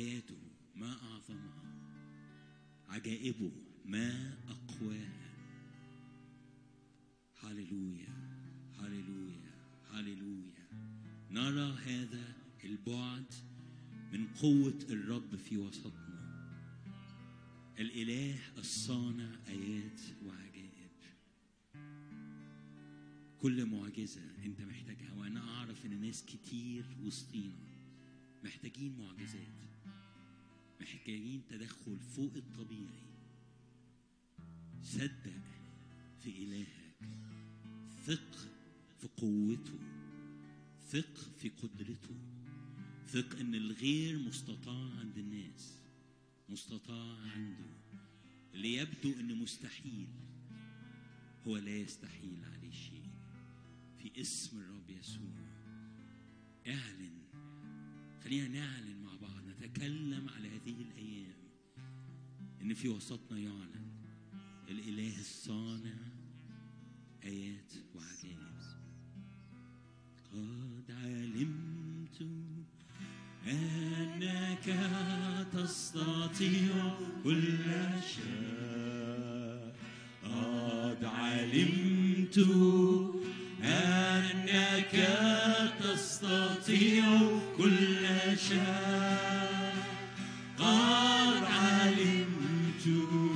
آياته ما أعظمها عجائبه ما أقواها هللويا هللويا هللويا نرى هذا البعد من قوة الرب في وسطنا الإله الصانع آيات وعجائب كل معجزة أنت محتاجها وأنا أعرف إن ناس كتير وسطينا محتاجين معجزات محتاجين تدخل فوق الطبيعي صدق في إلهك ثق في قوته ثق في قدرته ثق ان الغير مستطاع عند الناس مستطاع عنده اللي يبدو انه مستحيل هو لا يستحيل عليه شيء في اسم الرب يسوع اعلن خلينا نعلن مع بعض نتكلم على هذه الايام ان في وسطنا يعلن الاله الصانع ايات وعجائب قد علمت أنك تستطيع كل شيء قد علمت أنك تستطيع كل شيء قد علمت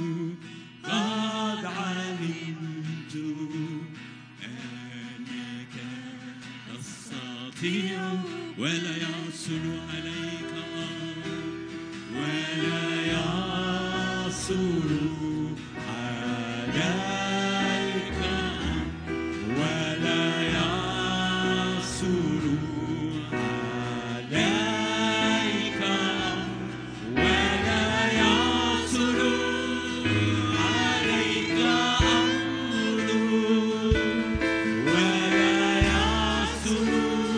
قد علمت أنك تستطيع ولا يعصر عليك أمر ولا يعصر عليك أمر ولا يعصر عليك أمر ولا يعصر عليك أمر ولا يعصر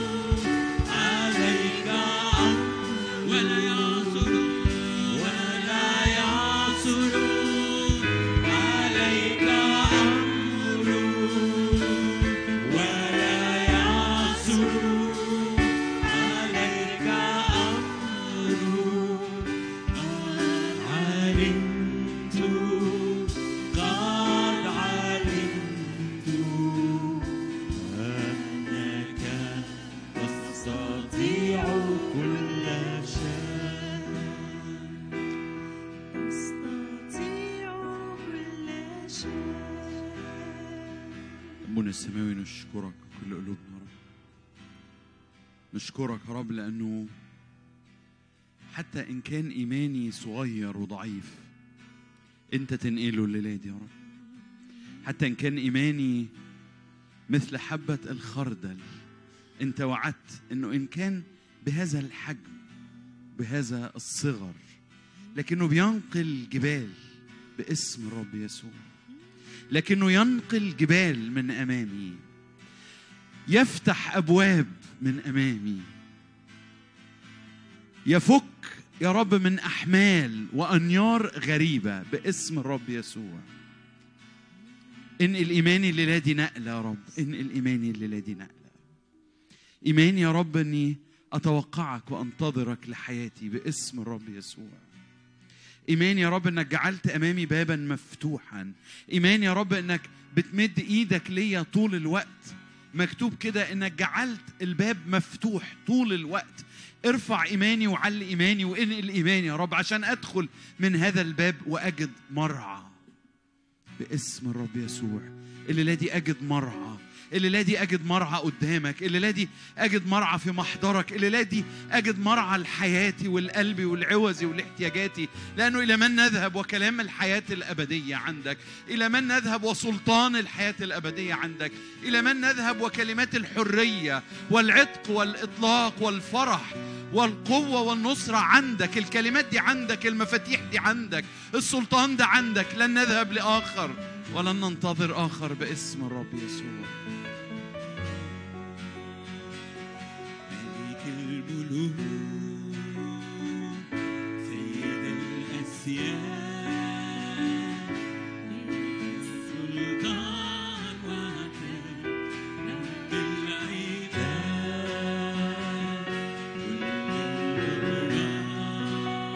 عليك أمر ولا يعصر ولا يعصر عليك أمر ولا يعصر عليك أمر علمت قد علمت أنك تستطيع كل شيء تستطيع كل شيء ربنا السماوي نشكرك كل قلوبنا يا رب نشكرك يا رب لأنه حتى إن كان إيماني صغير وضعيف أنت تنقله الليلة دي يا رب حتى إن كان إيماني مثل حبة الخردل أنت وعدت إنه إن كان بهذا الحجم بهذا الصغر لكنه بينقل جبال باسم الرب يسوع لكنه ينقل جبال من امامي يفتح ابواب من امامي يفك يا رب من احمال وانيار غريبه باسم الرب يسوع انقل ايماني الليله دي نقله يا رب انقل ايماني الليله دي نقله ايماني يا رب اني اتوقعك وانتظرك لحياتي باسم الرب يسوع ايمان يا رب انك جعلت امامي بابا مفتوحا ايمان يا رب انك بتمد ايدك ليا طول الوقت مكتوب كده انك جعلت الباب مفتوح طول الوقت ارفع ايماني وعلي ايماني وانقل ايماني يا رب عشان ادخل من هذا الباب واجد مرعى باسم الرب يسوع الليله دي اجد مرعى الليله دي اجد مرعى قدامك الليله دي اجد مرعى في محضرك الليله دي اجد مرعى لحياتي والقلب والعوزي ولاحتياجاتي لانه الى من نذهب وكلام الحياه الابديه عندك الى من نذهب وسلطان الحياه الابديه عندك الى من نذهب وكلمات الحريه والعتق والاطلاق والفرح والقوة والنصرة عندك الكلمات دي عندك المفاتيح دي عندك السلطان ده عندك لن نذهب لآخر ولن ننتظر آخر باسم الرب يسوع ملك الملوك سيد الأسياد سلطان وعتاد رب العباد كل الأمراض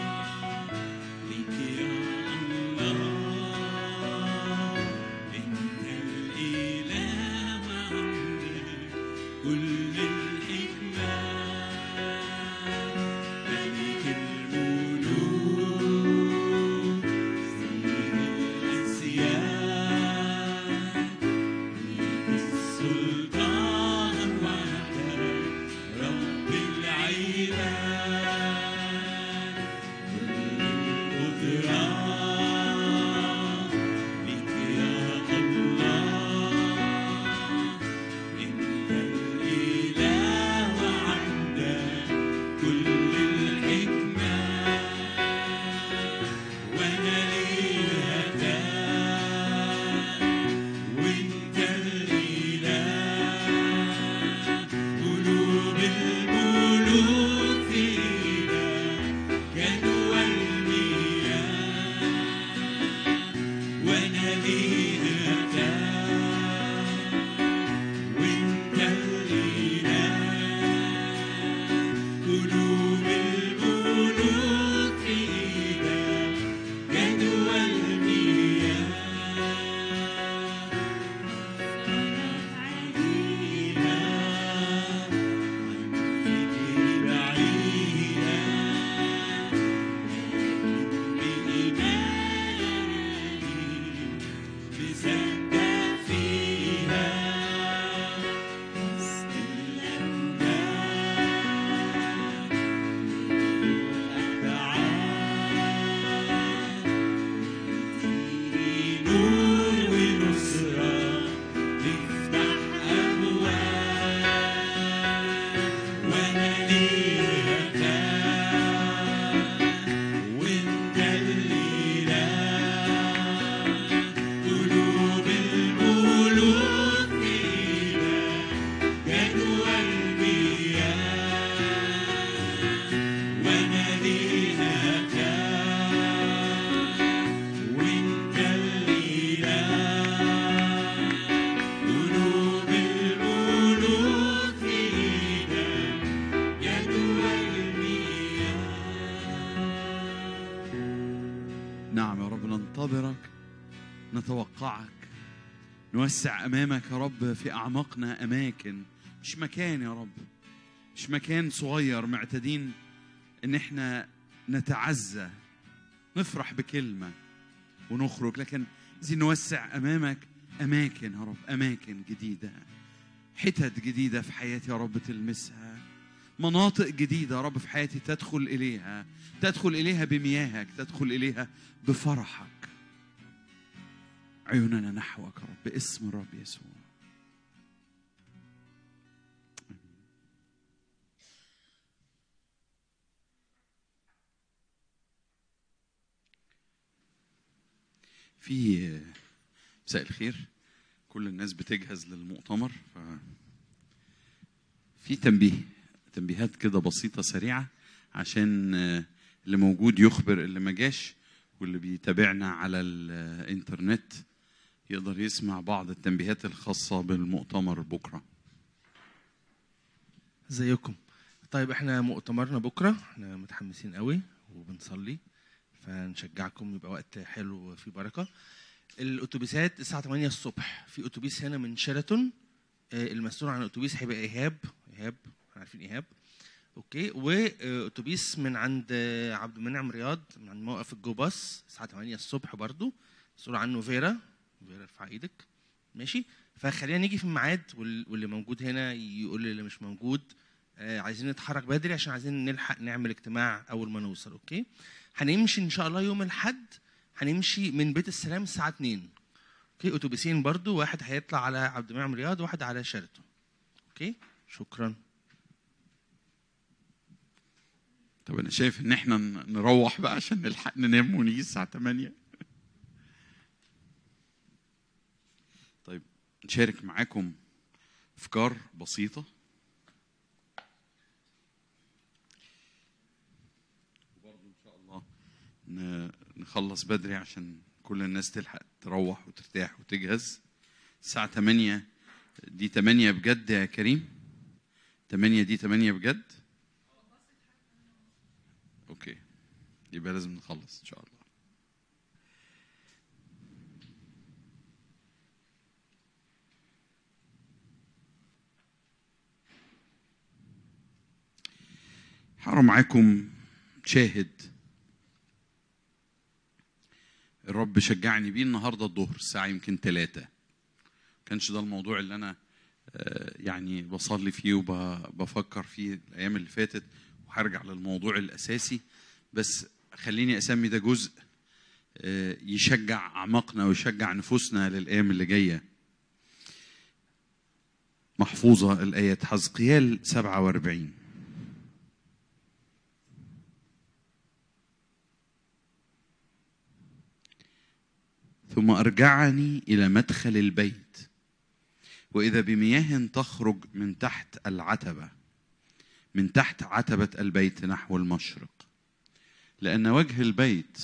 ننتظرك نتوقعك نوسع امامك يا رب في اعماقنا اماكن مش مكان يا رب مش مكان صغير معتادين ان احنا نتعزى نفرح بكلمه ونخرج لكن عايزين نوسع امامك اماكن يا رب اماكن جديده حتت جديده في حياتي يا رب تلمسها مناطق جديده يا رب في حياتي تدخل اليها تدخل اليها بمياهك تدخل اليها بفرحك عيوننا نحوك يا رب باسم الرب يسوع في مساء الخير كل الناس بتجهز للمؤتمر ف في تنبيه تنبيهات كده بسيطة سريعة عشان آه، اللي موجود يخبر اللي ما جاش واللي بيتابعنا على الانترنت يقدر يسمع بعض التنبيهات الخاصة بالمؤتمر بكرة ازيكم طيب احنا مؤتمرنا بكره احنا متحمسين قوي وبنصلي فنشجعكم يبقى وقت حلو وفيه بركه الاتوبيسات الساعه 8 الصبح في اتوبيس هنا من شيراتون آه، المسؤول عن الاتوبيس هيبقى ايهاب ايهاب احنا عارفين ايهاب اوكي واتوبيس من عند آه، عبد المنعم رياض من عند موقف الجو باص الساعه 8 الصبح برضو مسؤول عنه فيرا فيرا ارفع ايدك ماشي فخلينا نيجي في الميعاد وال- واللي موجود هنا يقول للي مش موجود آه، عايزين نتحرك بدري عشان عايزين نلحق نعمل اجتماع اول ما نوصل اوكي هنمشي ان شاء الله يوم الاحد هنمشي من بيت السلام الساعه 2 اوكي اتوبيسين برضو واحد هيطلع على عبد المنعم رياض وواحد على شيراتون اوكي شكرا طب انا شايف ان احنا ن- نروح بقى عشان نلحق ننام ونيجي الساعة 8 طيب نشارك معاكم افكار بسيطة وبرضه ان شاء الله ن- نخلص بدري عشان كل الناس تلحق تروح وترتاح وتجهز الساعة 8 دي 8 بجد يا كريم 8 دي 8 بجد اوكي يبقى لازم نخلص ان شاء الله هقرا معاكم شاهد الرب شجعني بيه النهارده الظهر الساعه يمكن ثلاثة كانش ده الموضوع اللي انا آه، يعني بصلي فيه وبفكر فيه الايام اللي فاتت وهرجع للموضوع الاساسي بس خليني اسمي ده جزء آه، يشجع اعماقنا ويشجع نفوسنا للايام اللي جايه محفوظه الايه حزقيال 47 ثم ارجعني الى مدخل البيت واذا بمياه تخرج من تحت العتبه من تحت عتبه البيت نحو المشرق لان وجه البيت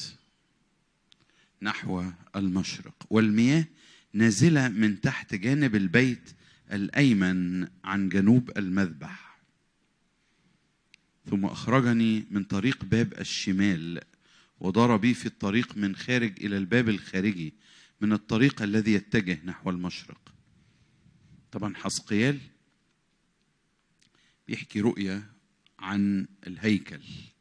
نحو المشرق والمياه نازله من تحت جانب البيت الايمن عن جنوب المذبح ثم اخرجني من طريق باب الشمال ودار بي في الطريق من خارج الى الباب الخارجي من الطريق الذي يتجه نحو المشرق طبعا حسقيال بيحكي رؤية عن الهيكل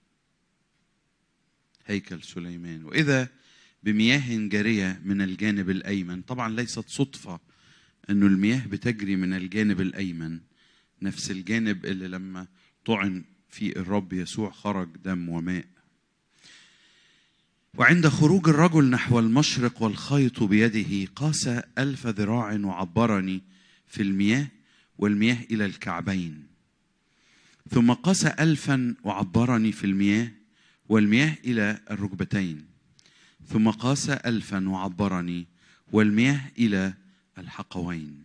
هيكل سليمان وإذا بمياه جارية من الجانب الأيمن طبعا ليست صدفة أنه المياه بتجري من الجانب الأيمن نفس الجانب اللي لما طعن فيه الرب يسوع خرج دم وماء وعند خروج الرجل نحو المشرق والخيط بيده قاس ألف ذراع وعبرني في المياه والمياه إلى الكعبين ثم قاس ألفا وعبرني في المياه والمياه إلى الركبتين ثم قاس ألفا وعبرني والمياه إلى الحقوين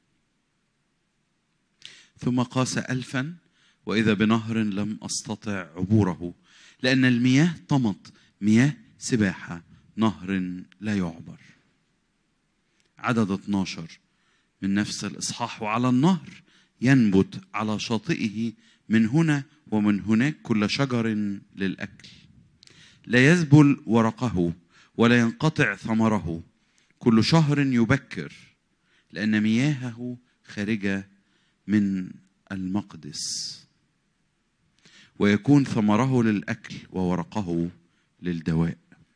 ثم قاس ألفا وإذا بنهر لم أستطع عبوره لأن المياه طمت مياه سباحة نهر لا يعبر عدد 12 من نفس الإصحاح وعلى النهر ينبت على شاطئه من هنا ومن هناك كل شجر للأكل لا يذبل ورقه ولا ينقطع ثمره كل شهر يبكر لأن مياهه خارجة من المقدس ويكون ثمره للأكل وورقه للدواء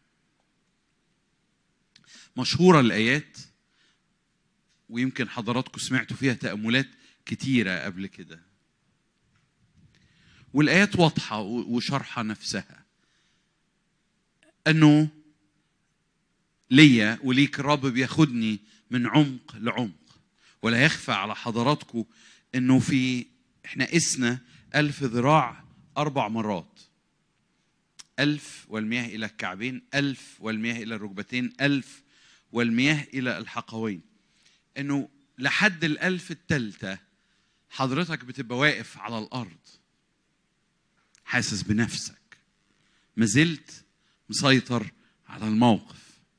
مشهورة الآيات ويمكن حضراتكم سمعتوا فيها تأملات كتيرة قبل كده والآيات واضحة وشرحة نفسها أنه ليا وليك الرب بياخدني من عمق لعمق ولا يخفى على حضراتكم أنه في احنا قسنا ألف ذراع أربع مرات ألف والمياه إلى الكعبين ألف والمياه إلى الركبتين ألف والمياه إلى الحقوين انه لحد الالف التالتة حضرتك بتبقى واقف على الارض حاسس بنفسك ما زلت مسيطر على الموقف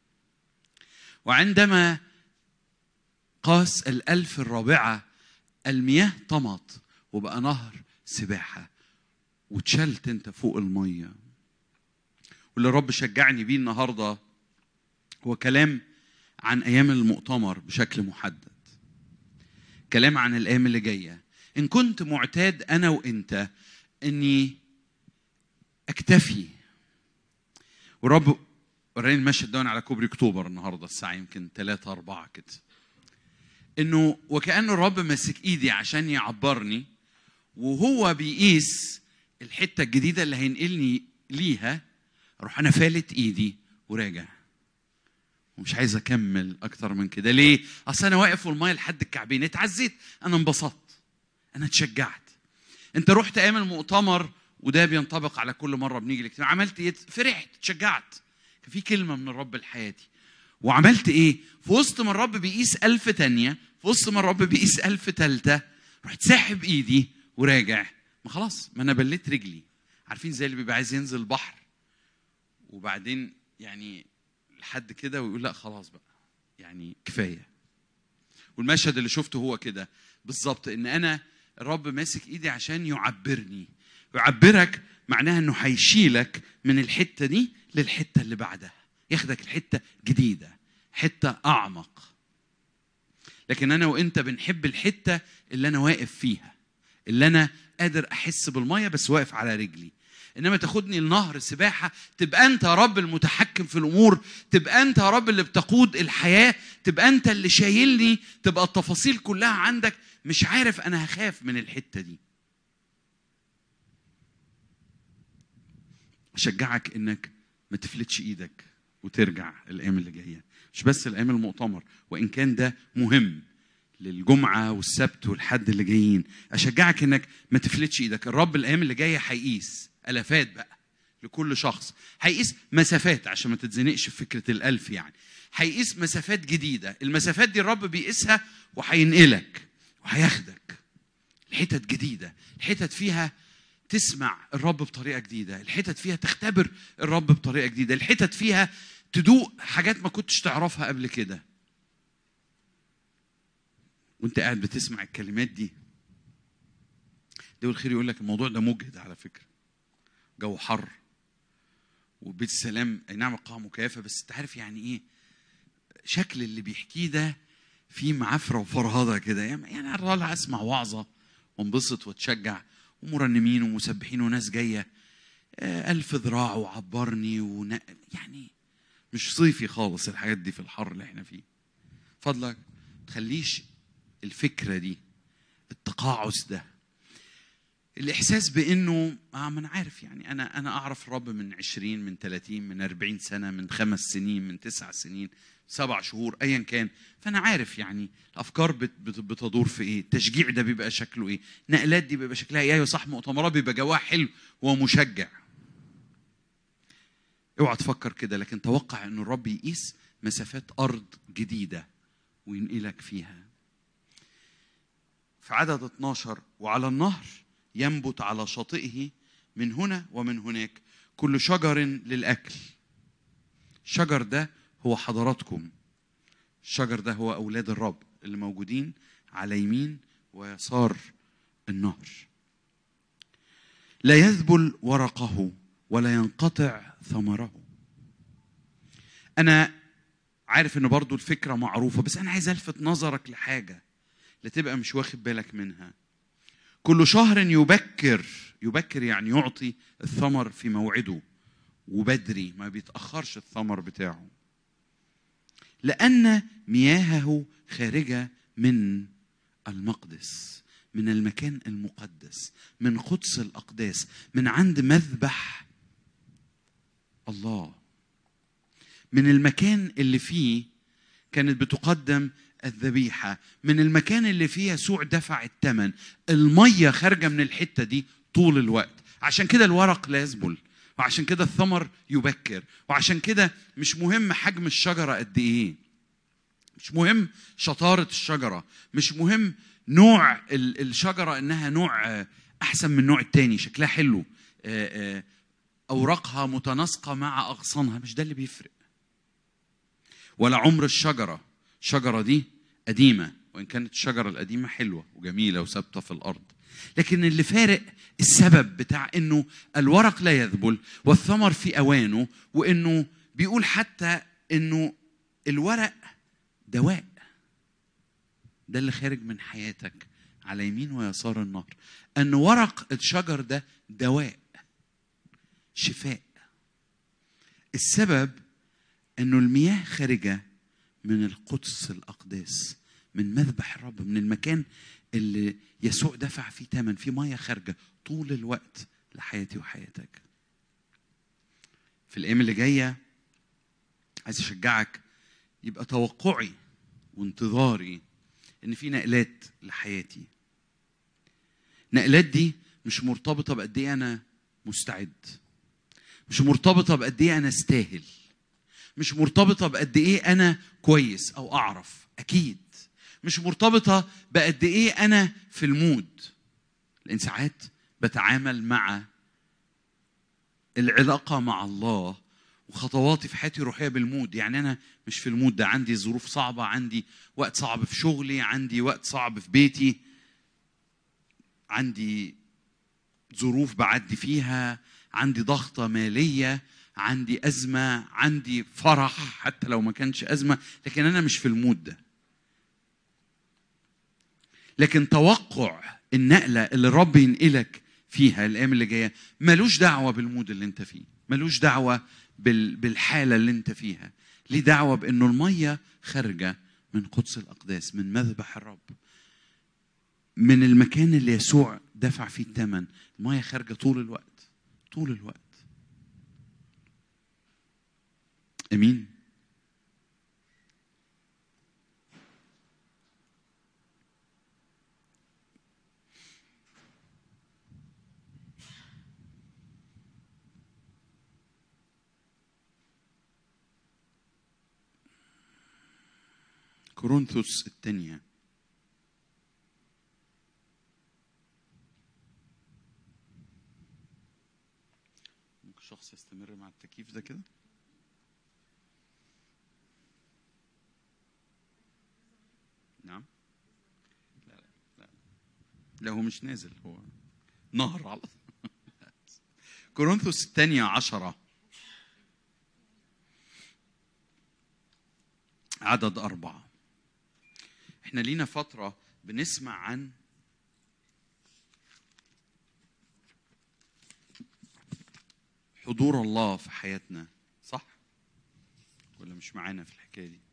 وعندما قاس الألف الرابعة المياه طمت وبقى نهر سباحة واتشلت انت فوق المية واللي الرب شجعني بيه النهارده هو كلام عن ايام المؤتمر بشكل محدد كلام عن الايام اللي جايه ان كنت معتاد انا وانت اني اكتفي والرب وراني المشهد ده وأنا على كوبري اكتوبر النهارده الساعه يمكن 3 4 كده انه وكانه الرب ماسك ايدي عشان يعبرني وهو بيقيس الحته الجديده اللي هينقلني ليها اروح انا فالت ايدي وراجع ومش عايز اكمل اكتر من كده ليه اصل انا واقف والميه لحد الكعبين اتعزيت انا انبسطت انا اتشجعت انت رحت ايام المؤتمر وده بينطبق على كل مره بنيجي الاجتماع عملت ايه فرحت اتشجعت كان في كلمه من الرب لحياتي وعملت ايه في وسط ما الرب بيقيس ألف تانية في وسط ما الرب بيقيس ألف تالتة رحت ساحب ايدي وراجع ما خلاص ما انا بليت رجلي عارفين زي اللي بيبقى عايز ينزل البحر وبعدين يعني لحد كده ويقول لا خلاص بقى يعني كفايه والمشهد اللي شفته هو كده بالظبط ان انا الرب ماسك ايدي عشان يعبرني يعبرك معناها انه هيشيلك من الحته دي للحته اللي بعدها ياخدك الحته جديده حته اعمق لكن انا وانت بنحب الحته اللي انا واقف فيها اللي انا قادر احس بالميه بس واقف على رجلي انما تاخدني لنهر سباحه تبقى انت يا رب المتحكم في الامور تبقى انت يا رب اللي بتقود الحياه تبقى انت اللي شايلني تبقى التفاصيل كلها عندك مش عارف انا هخاف من الحته دي اشجعك انك ما تفلتش ايدك وترجع الايام اللي جايه مش بس الايام المؤتمر وان كان ده مهم للجمعه والسبت والحد اللي جايين اشجعك انك ما تفلتش ايدك الرب الايام اللي جايه هيقيس الافات بقى لكل شخص هيقيس مسافات عشان ما تتزنقش في فكره الالف يعني هيقيس مسافات جديده المسافات دي الرب بيقيسها وهينقلك وهياخدك الحتت جديده الحتت فيها تسمع الرب بطريقه جديده الحتت فيها تختبر الرب بطريقه جديده الحتت فيها تدوق حاجات ما كنتش تعرفها قبل كده وانت قاعد بتسمع الكلمات دي دول الخير يقول لك الموضوع ده مجهد على فكره جو حر وبيت السلام اي نعم القاعه مكيفه بس انت عارف يعني ايه شكل اللي بيحكيه ده فيه معفره وفرهده كده يعني انا اسمع وعظه وانبسط واتشجع ومرنمين ومسبحين وناس جايه ألف ذراع وعبرني ون... يعني مش صيفي خالص الحاجات دي في الحر اللي احنا فيه فضلك تخليش الفكرة دي التقاعس ده الإحساس بإنه آه ما أنا عارف يعني أنا أنا أعرف الرب من 20 من 30 من 40 سنة من خمس سنين من تسع سنين سبع شهور أيا كان فأنا عارف يعني الأفكار بت بت بتدور في إيه التشجيع ده بيبقى شكله إيه نقلات دي بيبقى شكلها إيه أيوة صح مؤتمرات بيبقى جواها حلو ومشجع اوعى تفكر كده لكن توقع ان الرب يقيس مسافات ارض جديده وينقلك فيها في عدد 12 وعلى النهر ينبت على شاطئه من هنا ومن هناك كل شجر للاكل الشجر ده هو حضراتكم الشجر ده هو اولاد الرب اللي موجودين على يمين ويسار النهر لا يذبل ورقه ولا ينقطع ثمره انا عارف ان برضو الفكره معروفه بس انا عايز الفت نظرك لحاجه لا تبقى مش واخد بالك منها كل شهر يبكر يبكر يعني يعطي الثمر في موعده وبدري ما بيتاخرش الثمر بتاعه لان مياهه خارجه من المقدس من المكان المقدس من قدس الاقداس من عند مذبح الله من المكان اللي فيه كانت بتقدم الذبيحة من المكان اللي فيه يسوع دفع الثمن المية خارجة من الحتة دي طول الوقت عشان كده الورق لا يذبل وعشان كده الثمر يبكر وعشان كده مش مهم حجم الشجرة قد ايه مش مهم شطارة الشجرة مش مهم نوع ال- الشجرة انها نوع آه، احسن من النوع التاني شكلها حلو آه، آه، اوراقها متناسقة مع اغصانها مش ده اللي بيفرق ولا عمر الشجرة الشجرة دي قديمة وإن كانت الشجرة القديمة حلوة وجميلة وثابتة في الأرض لكن اللي فارق السبب بتاع إنه الورق لا يذبل والثمر في أوانه وإنه بيقول حتى إنه الورق دواء ده اللي خارج من حياتك على يمين ويسار النهر أن ورق الشجر ده دواء شفاء السبب انه المياه خارجه من القدس الاقداس من مذبح الرب من المكان اللي يسوع دفع فيه ثمن في ميه خارجه طول الوقت لحياتي وحياتك في الايام اللي جايه عايز اشجعك يبقى توقعي وانتظاري ان في نقلات لحياتي نقلات دي مش مرتبطه بقد ايه انا مستعد مش مرتبطه بقد ايه انا استاهل مش مرتبطة بقد إيه أنا كويس أو أعرف أكيد مش مرتبطة بقد إيه أنا في المود لأن ساعات بتعامل مع العلاقة مع الله وخطواتي في حياتي الروحية بالمود يعني أنا مش في المود ده عندي ظروف صعبة عندي وقت صعب في شغلي عندي وقت صعب في بيتي عندي ظروف بعدي فيها عندي ضغطة مالية عندي أزمة عندي فرح حتى لو ما كانش أزمة لكن أنا مش في المود ده لكن توقع النقلة اللي الرب ينقلك فيها الأيام اللي جاية ملوش دعوة بالمود اللي أنت فيه ملوش دعوة بال- بالحالة اللي أنت فيها ليه دعوة بأنه المية خارجة من قدس الأقداس من مذبح الرب من المكان اللي يسوع دفع فيه الثمن المية خارجة طول الوقت طول الوقت امين كورنثوس الثانية ممكن شخص يستمر مع التكييف ده كده نعم لا لا لا لا هو مش نازل هو نهر على كورنثوس الثانية عشرة عدد أربعة احنا لينا فترة بنسمع عن حضور الله في حياتنا صح؟ ولا مش معانا في الحكاية دي؟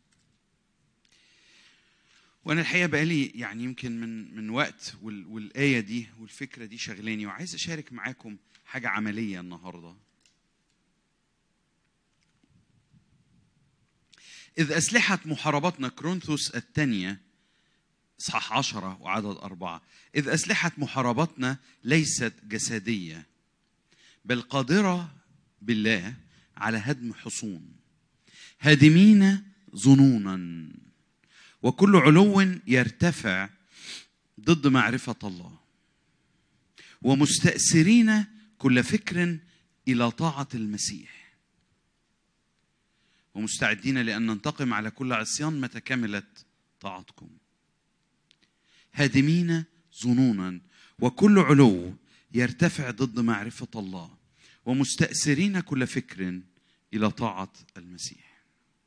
وانا الحقيقه بقالي يعني يمكن من من وقت وال- والايه دي والفكره دي شغلاني وعايز اشارك معاكم حاجه عمليه النهارده إذ أسلحة محاربتنا كرونثوس الثانية إصحاح عشرة وعدد أربعة إذ أسلحة محاربتنا ليست جسدية بل قادرة بالله على هدم حصون هادمين ظنونا وكل علو يرتفع ضد معرفة الله ومستأثرين كل فكر إلى طاعة المسيح ومستعدين لأن ننتقم على كل عصيان متى كملت طاعتكم هادمين ظنونا وكل علو يرتفع ضد معرفة الله ومستأثرين كل فكر إلى طاعة المسيح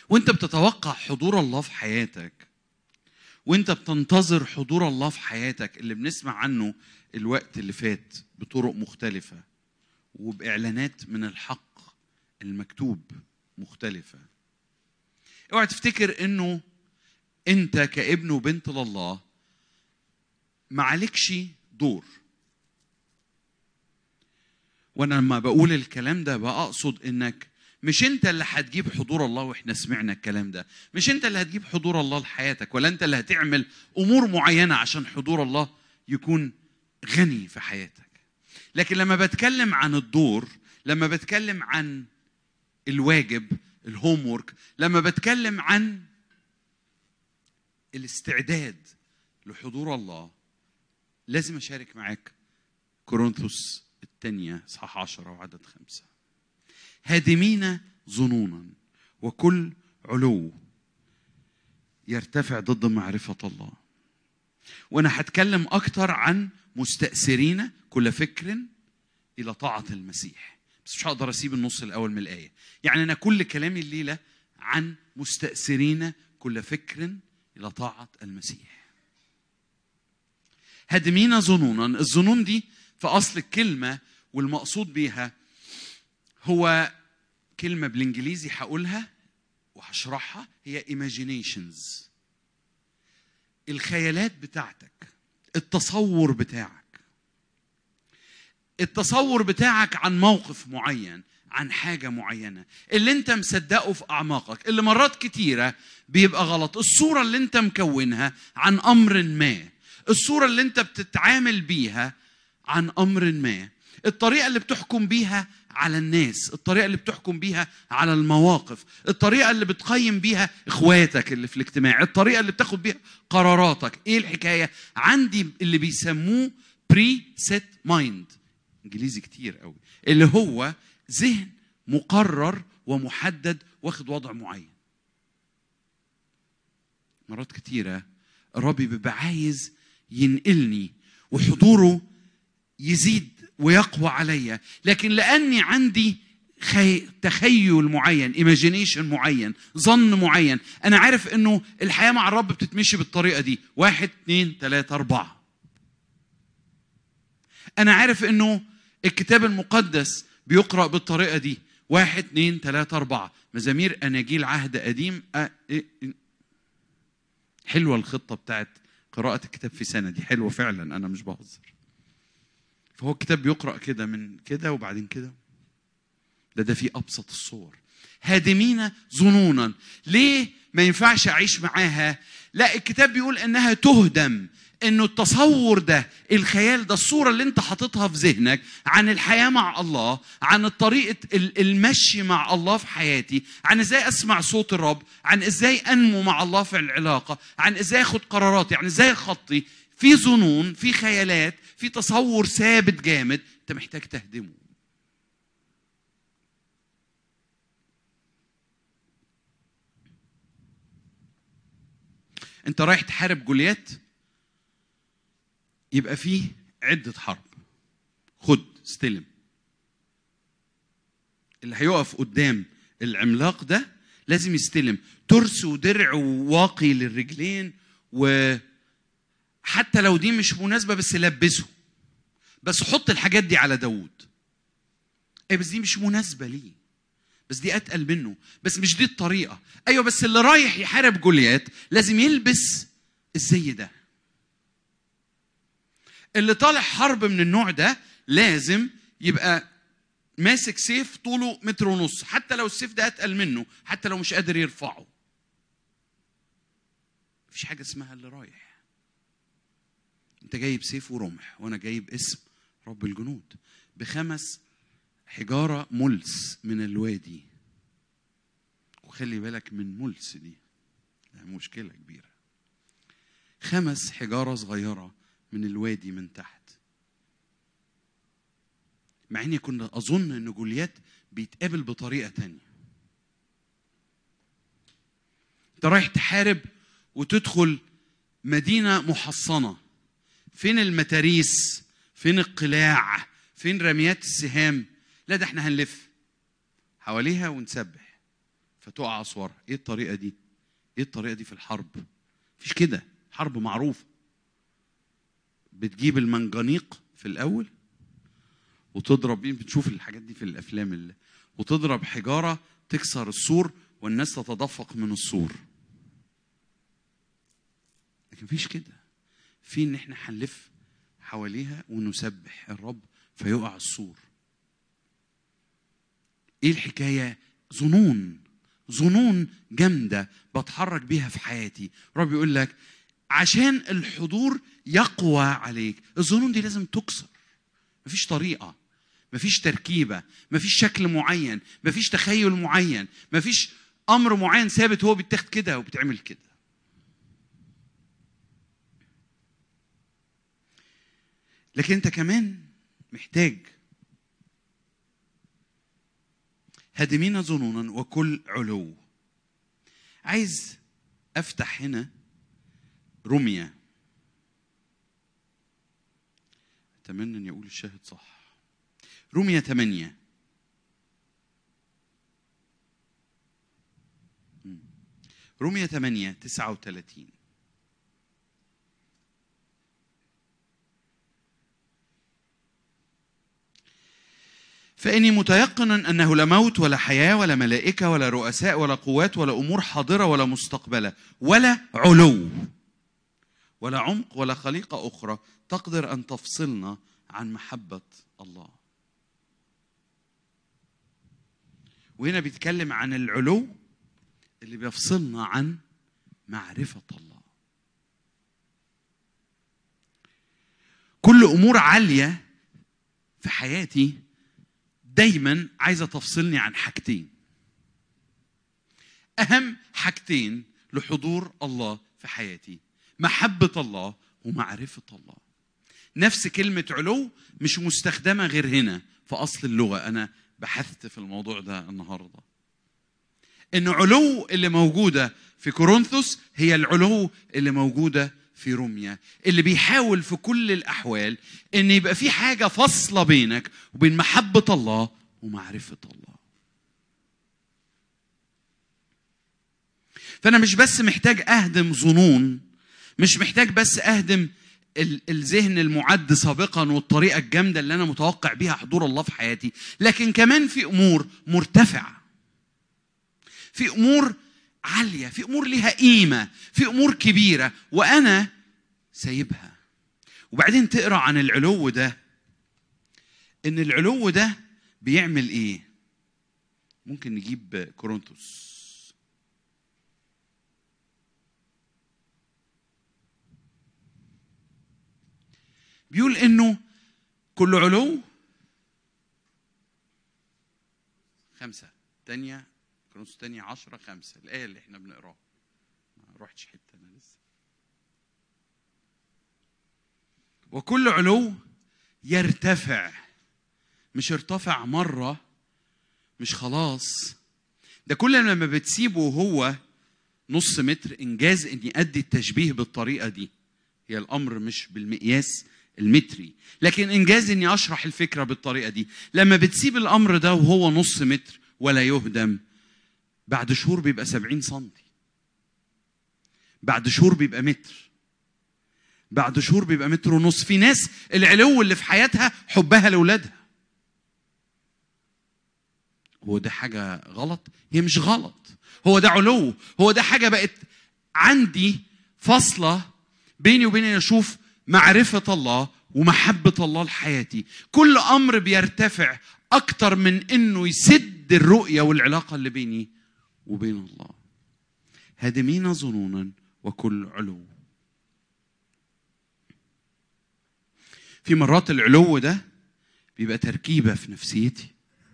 وانت بتتوقع حضور الله في حياتك وانت بتنتظر حضور الله في حياتك اللي بنسمع عنه الوقت اللي فات بطرق مختلفة وبإعلانات من الحق المكتوب مختلفة اوعى تفتكر انه انت كابن وبنت لله ما عليكش دور وانا لما بقول الكلام ده بقى اقصد انك مش انت اللي هتجيب حضور الله واحنا سمعنا الكلام ده مش انت اللي هتجيب حضور الله لحياتك ولا انت اللي هتعمل امور معينه عشان حضور الله يكون غني في حياتك لكن لما بتكلم عن الدور لما بتكلم عن الواجب الهوم وورك لما بتكلم عن الاستعداد لحضور الله لازم اشارك معاك كورنثوس الثانية صح عشرة وعدد خمسة هادمين ظنونا وكل علو يرتفع ضد معرفة الله وأنا هتكلم أكتر عن مستأثرين كل فكر إلى طاعة المسيح بس مش هقدر أسيب النص الأول من الآية يعني أنا كل كلامي الليلة عن مستأثرين كل فكر إلى طاعة المسيح هادمين ظنونا الظنون دي في أصل الكلمة والمقصود بيها هو كلمة بالإنجليزي هقولها وهشرحها هي imaginations الخيالات بتاعتك التصور بتاعك التصور بتاعك عن موقف معين عن حاجة معينة اللي انت مصدقه في أعماقك اللي مرات كتيرة بيبقى غلط الصورة اللي انت مكونها عن أمر ما الصورة اللي انت بتتعامل بيها عن أمر ما الطريقة اللي بتحكم بيها على الناس الطريقة اللي بتحكم بيها على المواقف الطريقة اللي بتقيم بيها إخواتك اللي في الاجتماع الطريقة اللي بتاخد بيها قراراتك إيه الحكاية عندي اللي بيسموه بري سيت مايند انجليزي كتير قوي اللي هو ذهن مقرر ومحدد واخد وضع معين مرات كتيرة الرب بيبقى عايز ينقلني وحضوره يزيد ويقوى عليا لكن لاني عندي خي... تخيل معين ايماجينيشن معين ظن معين انا عارف انه الحياه مع الرب بتتمشي بالطريقه دي واحد اثنين ثلاثه اربعه انا عارف انه الكتاب المقدس بيقرا بالطريقه دي واحد اثنين ثلاثه اربعه مزامير اناجيل عهد قديم أ... إ... إ... حلوه الخطه بتاعت قراءه الكتاب في سنه دي حلوه فعلا انا مش بهزر فهو الكتاب بيقرا كده من كده وبعدين كده ده ده في ابسط الصور هادمين ظنونا ليه ما ينفعش اعيش معاها لا الكتاب بيقول انها تهدم انه التصور ده الخيال ده الصوره اللي انت حاططها في ذهنك عن الحياه مع الله عن طريقه المشي مع الله في حياتي عن ازاي اسمع صوت الرب عن ازاي انمو مع الله في العلاقه عن ازاي اخد قراراتي عن ازاي خطي في ظنون في خيالات في تصور ثابت جامد انت محتاج تهدمه انت رايح تحارب جوليات يبقى فيه عدة حرب خد استلم اللي هيقف قدام العملاق ده لازم يستلم ترس ودرع وواقي للرجلين و حتى لو دي مش مناسبة بس لبسه بس حط الحاجات دي على داوود ايه بس دي مش مناسبة ليه بس دي اتقل منه بس مش دي الطريقة ايوه بس اللي رايح يحارب جوليات لازم يلبس الزي ده اللي طالع حرب من النوع ده لازم يبقى ماسك سيف طوله متر ونص حتى لو السيف ده اتقل منه حتى لو مش قادر يرفعه مفيش حاجة اسمها اللي رايح انت جايب سيف ورمح وانا جايب اسم رب الجنود بخمس حجاره ملس من الوادي وخلي بالك من ملس دي يعني مشكله كبيره خمس حجاره صغيره من الوادي من تحت مع اني كنا اظن ان جوليات بيتقابل بطريقه تانية انت رايح تحارب وتدخل مدينه محصنه فين المتاريس فين القلاع فين رميات السهام لا ده احنا هنلف حواليها ونسبح فتقع اسوارها ايه الطريقه دي ايه الطريقه دي في الحرب مفيش كده حرب معروفه بتجيب المنجنيق في الاول وتضرب بيه بتشوف الحاجات دي في الافلام اللي وتضرب حجاره تكسر السور والناس تتدفق من السور لكن مفيش كده في ان احنا هنلف حواليها ونسبح الرب فيقع السور ايه الحكايه ظنون ظنون جامده بتحرك بيها في حياتي الرب يقول لك عشان الحضور يقوى عليك الظنون دي لازم تكسر مفيش طريقه مفيش تركيبه مفيش شكل معين مفيش تخيل معين مفيش امر معين ثابت هو بيتاخد كده وبتعمل كده لكن انت كمان محتاج هادمين ظنونا وكل علو عايز افتح هنا رمية اتمنى اني اقول الشاهد صح رمية ثمانية مم. رمية ثمانية تسعة وثلاثين فإني متيقن أنه لا موت ولا حياة ولا ملائكة ولا رؤساء ولا قوات ولا أمور حاضرة ولا مستقبلة ولا علو ولا عمق ولا خليقة أخرى تقدر أن تفصلنا عن محبة الله وهنا بيتكلم عن العلو اللي بيفصلنا عن معرفة الله كل أمور عالية في حياتي دايما عايزه تفصلني عن حاجتين اهم حاجتين لحضور الله في حياتي محبه الله ومعرفه الله نفس كلمه علو مش مستخدمه غير هنا في اصل اللغه انا بحثت في الموضوع ده النهارده ان علو اللي موجوده في كورنثوس هي العلو اللي موجوده في روميا اللي بيحاول في كل الاحوال ان يبقى في حاجه فاصله بينك وبين محبه الله ومعرفه الله فانا مش بس محتاج اهدم ظنون مش محتاج بس اهدم ال- الذهن المعد سابقا والطريقه الجامده اللي انا متوقع بيها حضور الله في حياتي لكن كمان في امور مرتفعه في امور عاليه في امور ليها قيمه في امور كبيره وانا سايبها وبعدين تقرا عن العلو ده ان العلو ده بيعمل ايه ممكن نجيب كورنثوس بيقول انه كل علو خمسة تانية كورنثوس تانية عشرة خمسة الآية اللي احنا بنقراها ما روحتش حتة أنا لسه وكل علو يرتفع مش ارتفع مرة مش خلاص ده كل لما بتسيبه هو نص متر انجاز اني ادي التشبيه بالطريقه دي هي الامر مش بالمقياس المتري لكن انجاز اني اشرح الفكره بالطريقه دي لما بتسيب الامر ده وهو نص متر ولا يهدم بعد شهور بيبقى سبعين سنتي بعد شهور بيبقى متر بعد شهور بيبقى متر ونص في ناس العلو اللي في حياتها حبها لاولادها هو ده حاجة غلط؟ هي مش غلط هو ده علو هو ده حاجة بقت عندي فاصلة بيني وبين أن أشوف معرفة الله ومحبة الله لحياتي كل أمر بيرتفع أكتر من أنه يسد الرؤية والعلاقة اللي بيني وبين الله هادمين ظنونا وكل علو في مرات العلو ده بيبقى تركيبة في نفسيتي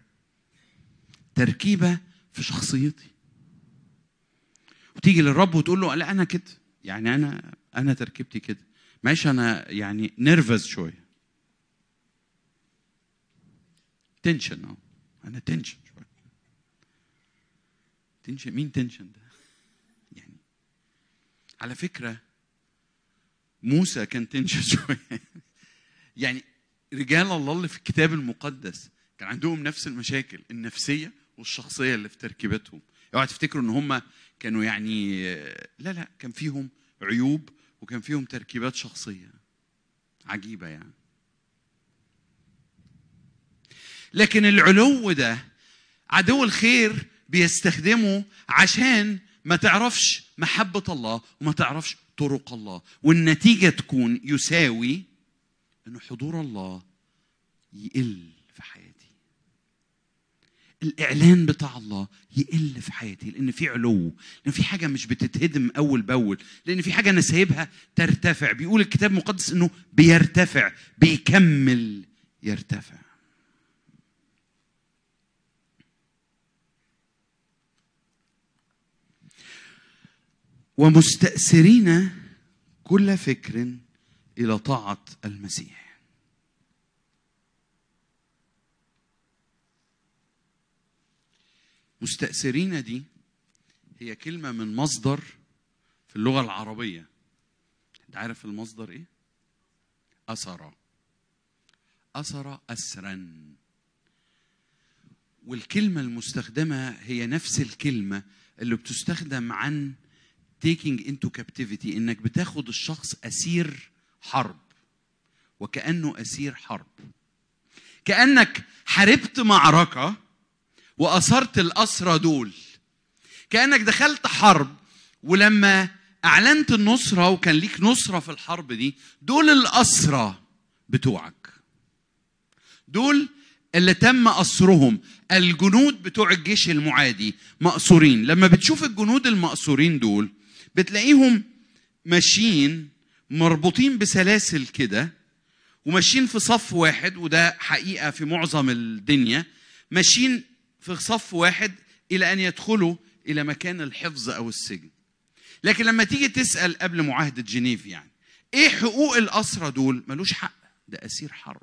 تركيبه في شخصيتي وتيجي للرب وتقول له لا انا كده يعني انا انا تركيبتي كده معلش انا يعني نيرفز شويه تنشن اه انا تنشن شويه تنشن مين تنشن ده يعني على فكره موسى كان تنشن شويه يعني رجال الله اللي في الكتاب المقدس كان عندهم نفس المشاكل النفسيه والشخصيه اللي في تركيبتهم اوعى تفتكروا ان هم كانوا يعني لا لا كان فيهم عيوب وكان فيهم تركيبات شخصيه عجيبه يعني لكن العلو ده عدو الخير بيستخدمه عشان ما تعرفش محبة الله وما تعرفش طرق الله والنتيجة تكون يساوي أن حضور الله يقل في حياتي الإعلان بتاع الله يقل في حياتي لأن في علو لأن في حاجة مش بتتهدم أول بأول لأن في حاجة أنا سايبها ترتفع بيقول الكتاب المقدس أنه بيرتفع بيكمل يرتفع ومستأثرين كل فكر إلى طاعة المسيح مستأثرين دي هي كلمة من مصدر في اللغة العربية انت عارف المصدر ايه؟ أثر أثر أسرا والكلمة المستخدمة هي نفس الكلمة اللي بتستخدم عن taking into captivity انك بتاخد الشخص اسير حرب وكانه اسير حرب كانك حاربت معركه واثرت الاسرى دول كانك دخلت حرب ولما اعلنت النصره وكان ليك نصره في الحرب دي دول الاسرى بتوعك دول اللي تم أسرهم الجنود بتوع الجيش المعادي مأسورين لما بتشوف الجنود المأسورين دول بتلاقيهم ماشيين مربوطين بسلاسل كده وماشيين في صف واحد وده حقيقة في معظم الدنيا ماشيين في صف واحد إلى أن يدخلوا إلى مكان الحفظ أو السجن لكن لما تيجي تسأل قبل معاهدة جنيف يعني إيه حقوق الأسرى دول ملوش حق ده أسير حرب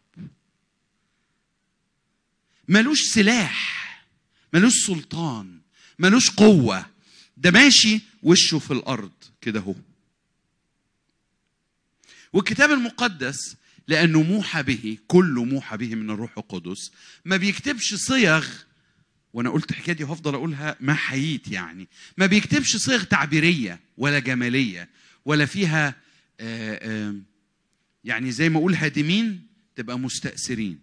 ملوش سلاح ملوش سلطان ملوش قوة ده ماشي وشه في الأرض كده هو والكتاب المقدس لأنه موحى به كله موحى به من الروح القدس ما بيكتبش صيغ وانا قلت الحكايه دي وهفضل اقولها ما حييت يعني ما بيكتبش صيغ تعبيريه ولا جماليه ولا فيها آآ آآ يعني زي ما اقول هادمين تبقى مستأثرين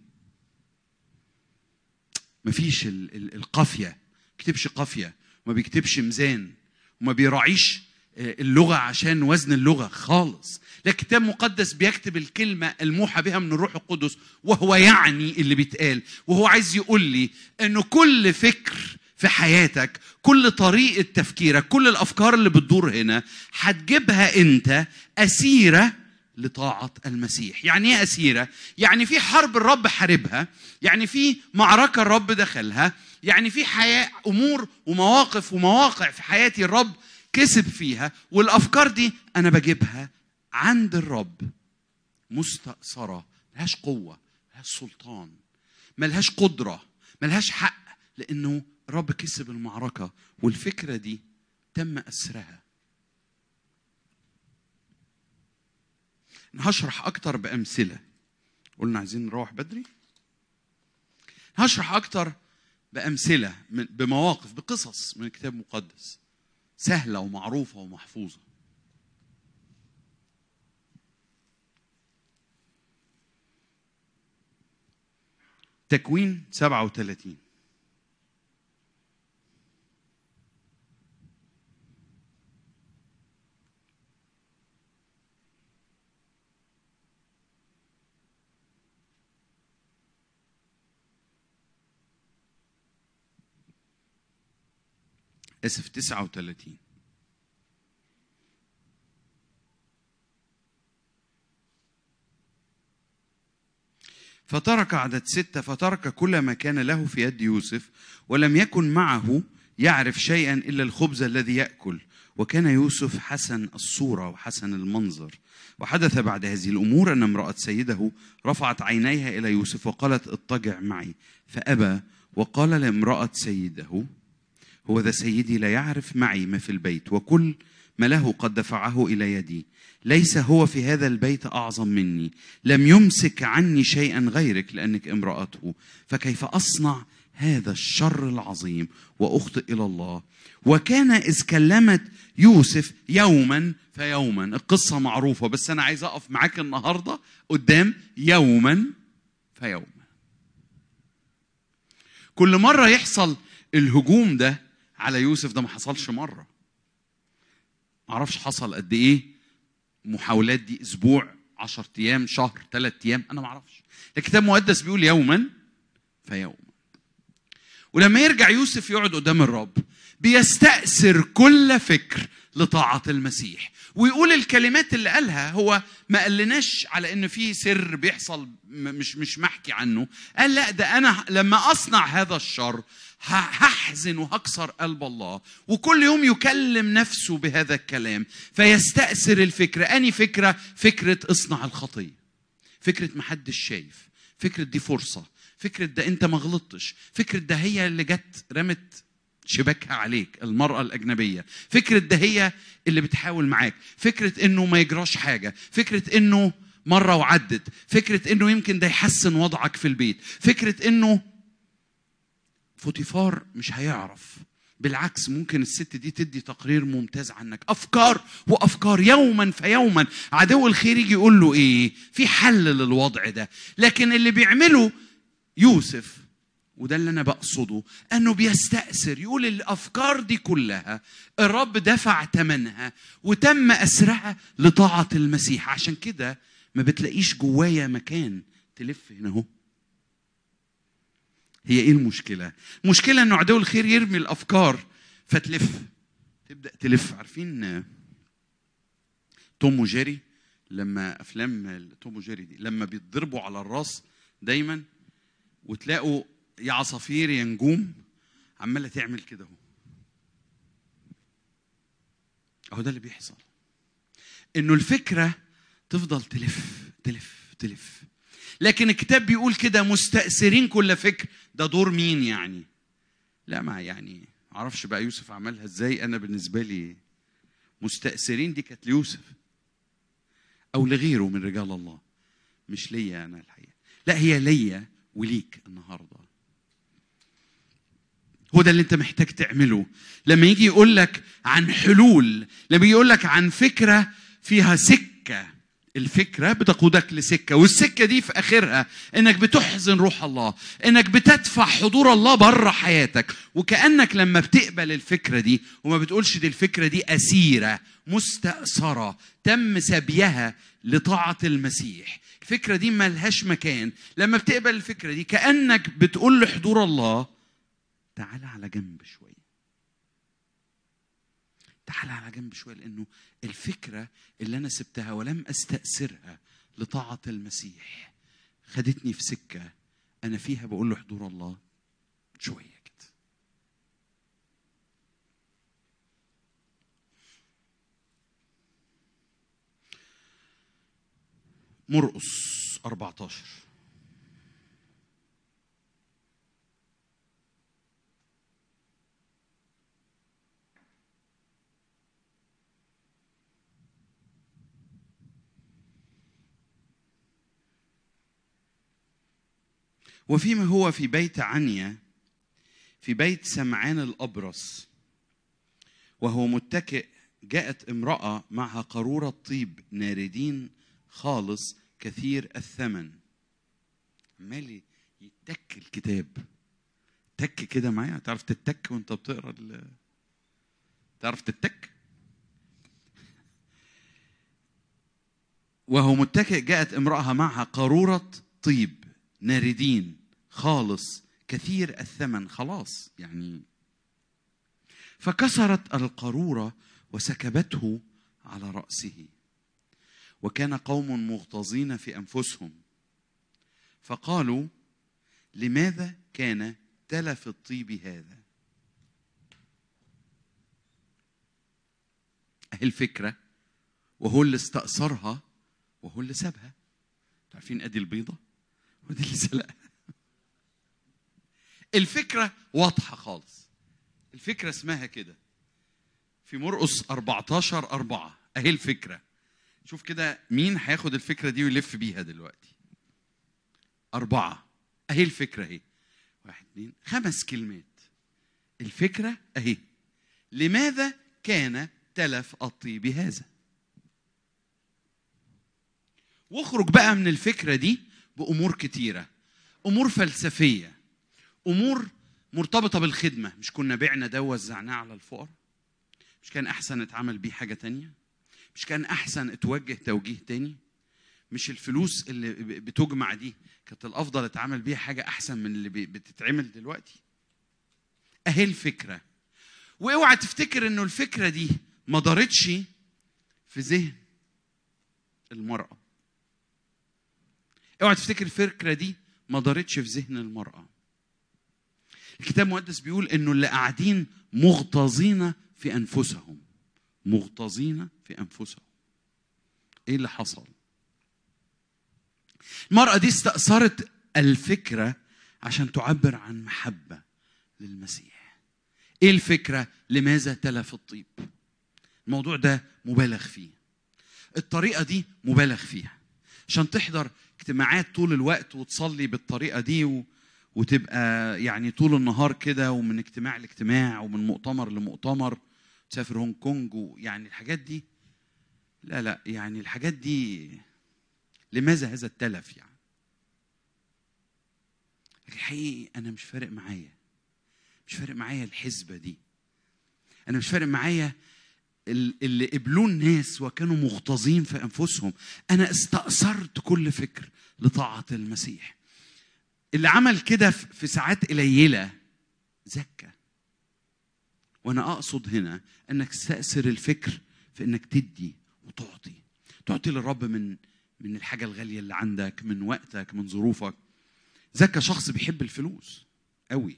مفيش ال- ال- القافيه ما بيكتبش قافيه ما بيكتبش ميزان وما بيراعيش آه، اللغه عشان وزن اللغه خالص لا الكتاب المقدس بيكتب الكلمه الموحى بها من الروح القدس وهو يعني اللي بيتقال وهو عايز يقول لي انه كل فكر في حياتك كل طريقه تفكيرك كل الافكار اللي بتدور هنا هتجيبها انت اسيره لطاعة المسيح يعني ايه أسيرة؟ يعني في حرب الرب حاربها يعني في معركة الرب دخلها يعني في حياة أمور ومواقف ومواقع في حياتي الرب كسب فيها والأفكار دي أنا بجيبها عند الرب مستأثرة ملهاش قوة ملهاش سلطان ملهاش قدرة ملهاش حق لأنه الرب كسب المعركة والفكرة دي تم أسرها أنا هشرح أكتر بأمثلة قلنا عايزين نروح بدري هشرح أكتر بأمثلة من- بمواقف بقصص من الكتاب المقدس سهلة ومعروفة ومحفوظة تكوين 37 اسف 39 فترك عدد ستة فترك كل ما كان له في يد يوسف ولم يكن معه يعرف شيئا إلا الخبز الذي يأكل وكان يوسف حسن الصورة وحسن المنظر وحدث بعد هذه الأمور أن امرأة سيده رفعت عينيها إلى يوسف وقالت اضطجع معي فأبى وقال لامرأة سيده هو ذا سيدي لا يعرف معي ما في البيت وكل ما له قد دفعه الى يدي ليس هو في هذا البيت اعظم مني لم يمسك عني شيئا غيرك لانك امراته فكيف اصنع هذا الشر العظيم واخطئ الى الله وكان اذ كلمت يوسف يوما فيوما القصه معروفه بس انا عايز اقف معاك النهارده قدام يوما فيوما كل مره يحصل الهجوم ده على يوسف ده ما حصلش مره معرفش حصل قد ايه محاولات دي اسبوع 10 ايام شهر ثلاث ايام انا ما اعرفش الكتاب المقدس بيقول يوما فيوما ولما يرجع يوسف يقعد قدام الرب بيستأثر كل فكر لطاعة المسيح ويقول الكلمات اللي قالها هو ما قالناش على ان في سر بيحصل م- مش مش محكي عنه قال لا ده انا لما اصنع هذا الشر ه- هحزن وهكسر قلب الله وكل يوم يكلم نفسه بهذا الكلام فيستأثر الفكرة أني فكرة فكرة اصنع الخطية فكرة محدش شايف فكرة دي فرصة فكرة ده أنت ما غلطتش فكرة ده هي اللي جت رمت شباكها عليك المرأة الأجنبية فكرة ده هي اللي بتحاول معاك فكرة إنه ما يجراش حاجة فكرة إنه مرة وعدت فكرة إنه يمكن ده يحسن وضعك في البيت فكرة إنه فوتيفار مش هيعرف بالعكس ممكن الست دي تدي تقرير ممتاز عنك افكار وافكار يوما فيوما عدو الخير يجي يقول له ايه في حل للوضع ده لكن اللي بيعمله يوسف وده اللي انا بقصده انه بيستأثر يقول الافكار دي كلها الرب دفع ثمنها وتم اسرها لطاعه المسيح عشان كده ما بتلاقيش جوايا مكان تلف هنا اهو هي ايه المشكله المشكله انه عدو الخير يرمي الافكار فتلف تبدا تلف عارفين آه، توم وجيري لما افلام توم وجيري دي لما بيتضربوا على الراس دايما وتلاقوا يا عصافير يا نجوم عماله تعمل كده اهو اهو ده اللي بيحصل انه الفكره تفضل تلف تلف تلف لكن الكتاب بيقول كده مستأثرين كل فكر ده دور مين يعني لا ما يعني معرفش بقى يوسف عملها ازاي انا بالنسبه لي مستأثرين دي كانت ليوسف او لغيره من رجال الله مش ليا انا الحقيقه لا هي ليا وليك النهارده هو ده اللي انت محتاج تعمله لما يجي يقول لك عن حلول لما يجي يقول لك عن فكره فيها سكه الفكره بتقودك لسكه والسكه دي في اخرها انك بتحزن روح الله انك بتدفع حضور الله بره حياتك وكانك لما بتقبل الفكره دي وما بتقولش دي الفكره دي اسيره مستأثره تم سبيها لطاعه المسيح الفكره دي ملهاش مكان لما بتقبل الفكره دي كانك بتقول لحضور الله تعالى على جنب شويه تعالى على جنب شويه لانه الفكره اللي انا سبتها ولم استاثرها لطاعه المسيح خدتني في سكه انا فيها بقول له حضور الله شويه كده مرقص 14 وفيما هو في بيت عنيا في بيت سمعان الأبرص وهو متكئ جاءت امرأة معها قارورة طيب ناردين خالص كثير الثمن عمال يتك الكتاب تك كده معايا تعرف تتك وانت بتقرا ال... تعرف تتك وهو متكئ جاءت امرأة معها قارورة طيب ناردين خالص كثير الثمن خلاص يعني فكسرت القارورة وسكبته على رأسه وكان قوم مغتاظين في أنفسهم فقالوا لماذا كان تلف الطيب هذا أهي الفكرة وهو اللي استأثرها وهو اللي سابها عارفين ادي البيضة ودي اللي سلقها الفكرة واضحة خالص الفكرة اسمها كده في مرقس 14 4 اهي الفكره شوف كده مين هياخد الفكره دي ويلف بيها دلوقتي أربعة أهي الفكرة أهي واحد اثنين خمس كلمات الفكرة أهي لماذا كان تلف الطيب هذا واخرج بقى من الفكرة دي بأمور كتيرة أمور فلسفية أمور مرتبطة بالخدمة مش كنا بعنا ده ووزعناه على الفقراء مش كان أحسن اتعمل بيه حاجة تانية مش كان أحسن اتوجه توجيه تاني مش الفلوس اللي ب- بتجمع دي كانت الافضل اتعمل بيها حاجه احسن من اللي ب- بتتعمل دلوقتي اهي الفكره واوعى تفتكر انه الفكره دي ما دارتش في ذهن المراه اوعى تفتكر الفكره دي ما دارتش في ذهن المراه الكتاب المقدس بيقول انه اللي قاعدين مغتاظين في انفسهم مغتاظين في انفسهم ايه اللي حصل المرأة دي استأثرت الفكرة عشان تعبر عن محبة للمسيح. إيه الفكرة؟ لماذا تلف الطيب؟ الموضوع ده مبالغ فيه. الطريقة دي مبالغ فيها. عشان تحضر اجتماعات طول الوقت وتصلي بالطريقة دي و... وتبقى يعني طول النهار كده ومن اجتماع لاجتماع ومن مؤتمر لمؤتمر تسافر هونج كونج ويعني الحاجات دي لا لا يعني الحاجات دي لماذا هذا التلف يعني لكن حقيقي انا مش فارق معايا مش فارق معايا الحسبه دي انا مش فارق معايا ال- اللي قبلوه الناس وكانوا مغتاظين في انفسهم انا استأثرت كل فكر لطاعه المسيح اللي عمل كده في في ساعات قليله زكى وانا اقصد هنا انك تستأثر الفكر في انك تدي وتعطي تعطي للرب من من الحاجه الغاليه اللي عندك من وقتك من ظروفك زكى شخص بيحب الفلوس قوي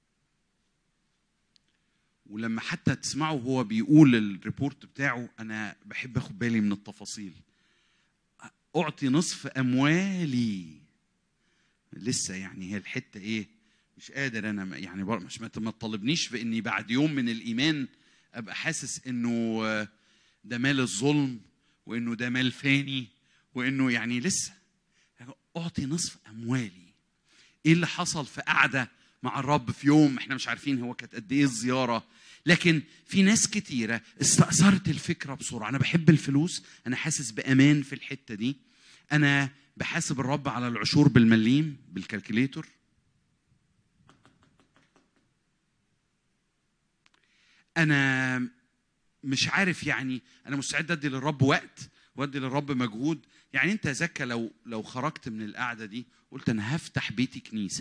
ولما حتى تسمعه وهو بيقول الريبورت بتاعه انا بحب اخد بالي من التفاصيل اعطي نصف اموالي لسه يعني هي الحته ايه مش قادر انا ما- يعني بر- مش ما ما تطالبنيش في اني بعد يوم من الايمان ابقى حاسس انه آه، ده مال الظلم وانه ده مال فاني وانه يعني لسه اعطي نصف اموالي ايه اللي حصل في قعده مع الرب في يوم احنا مش عارفين هو كانت قد ايه الزياره لكن في ناس كتيره استأثرت الفكره بسرعه انا بحب الفلوس انا حاسس بامان في الحته دي انا بحاسب الرب على العشور بالمليم بالكالكوليتور انا مش عارف يعني انا مستعد ادي للرب وقت وادي للرب مجهود يعني انت يا زكا لو لو خرجت من القعده دي قلت انا هفتح بيتي كنيسه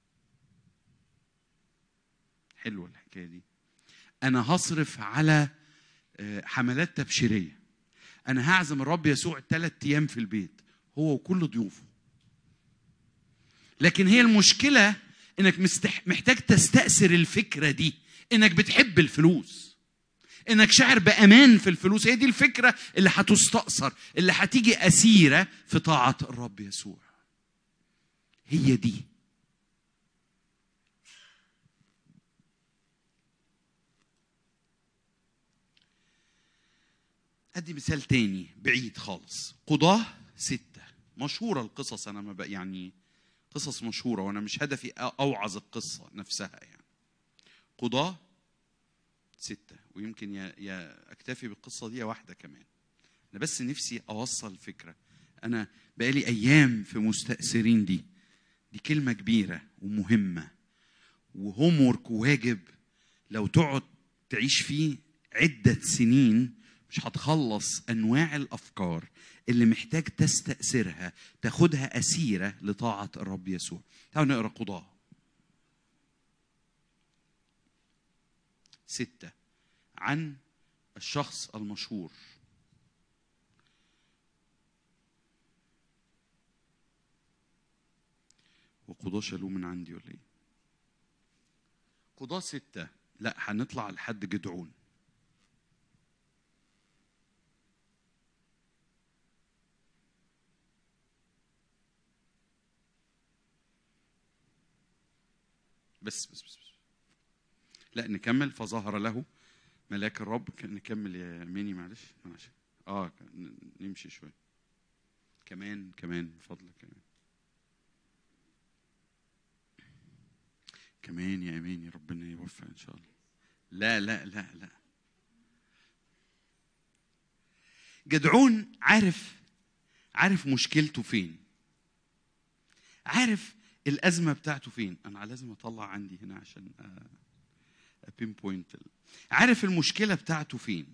حلوه الحكايه دي انا هصرف على آه، حملات تبشيريه انا هعزم الرب يسوع ثلاث ايام في البيت هو وكل ضيوفه لكن هي المشكله انك مستح... محتاج تستأثر الفكره دي انك بتحب الفلوس انك شاعر بامان في الفلوس هي دي الفكره اللي هتستأثر اللي هتيجي اسيره في طاعه الرب يسوع هي دي ادي مثال تاني بعيد خالص قضاه ستة مشهورة القصص أنا ما بق يعني قصص مشهورة وأنا مش هدفي أ- أوعظ القصة نفسها يعني قضاه ستة ويمكن يا, يا أكتفي بالقصة دي يا واحدة كمان أنا بس نفسي أوصل فكرة أنا بقالي أيام في مستأثرين دي دي كلمة كبيرة ومهمة وهوم ورك وواجب لو تقعد تعيش فيه عدة سنين مش هتخلص أنواع الأفكار اللي محتاج تستأثرها تاخدها أسيرة لطاعة الرب يسوع تعالوا نقرأ قضاة ستة عن الشخص المشهور وقضاة شالوه من عندي ولا ايه؟ قضاة ستة لا هنطلع لحد جدعون بس بس بس, بس. لا نكمل فظهر له ملاك الرب كان نكمل يا ميني معلش معلش اه ن- نمشي شويه كمان كمان من فضلك كمان كمان يا امين يا ربنا يوفق ان شاء الله لا لا لا لا جدعون عارف عارف مشكلته فين عارف الازمه بتاعته فين انا لازم اطلع عندي هنا عشان بين بوينت عارف المشكله بتاعته فين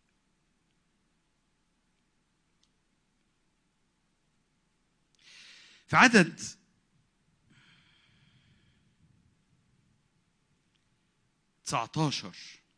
في عدد تسعتاشر